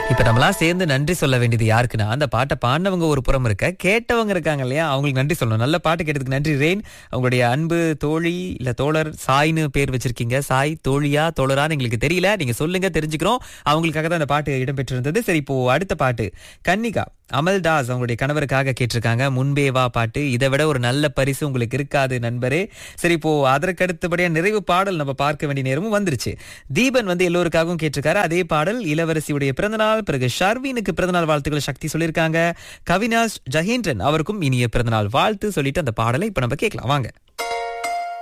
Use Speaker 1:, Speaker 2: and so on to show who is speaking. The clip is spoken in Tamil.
Speaker 1: இப்ப நம்மளாம் சேர்ந்து நன்றி சொல்ல வேண்டியது யாருக்குன்னா அந்த பாட்டை பாடினவங்க ஒரு புறம் இருக்க கேட்டவங்க இருக்காங்க இல்லையா அவங்களுக்கு நன்றி சொல்லணும் நல்ல பாட்டு கேட்டதுக்கு நன்றி ரெயின் அவங்களுடைய அன்பு தோழி இல்ல தோழர் சாய்னு பேர் வச்சிருக்கீங்க சாய் தோழியா தோழரான்னு எங்களுக்கு தெரியல நீங்க சொல்லுங்க தெரிஞ்சுக்கிறோம் அவங்களுக்காக தான் அந்த பாட்டு இடம்பெற்றிருந்தது சரி இப்போ அடுத்த பாட்டு கன்னிகா அமல் தாஸ் அவங்களுடைய கணவருக்காக கேட்டிருக்காங்க முன்பே வா பாட்டு இதை விட ஒரு நல்ல பரிசு உங்களுக்கு இருக்காது நண்பரே சரி இப்போ அதற்கு அடுத்தபடியா நிறைவு பாடல் நம்ம பார்க்க வேண்டிய நேரமும் வந்துருச்சு தீபன் வந்து எல்லோருக்காகவும் கேட்டிருக்காரு அதே பாடல் இளவரசியுடைய பிறந்தநாள் பிறகு ஷர்வீனுக்கு பிறந்தநாள் வாழ்த்துக்கள் சக்தி சொல்லியிருக்காங்க கவினாஸ் ஜஹேந்திரன் அவருக்கும் இனிய பிறந்தநாள் வாழ்த்து சொல்லிட்டு அந்த பாடலை இப்ப நம்ம கேட்கலாம் வாங்க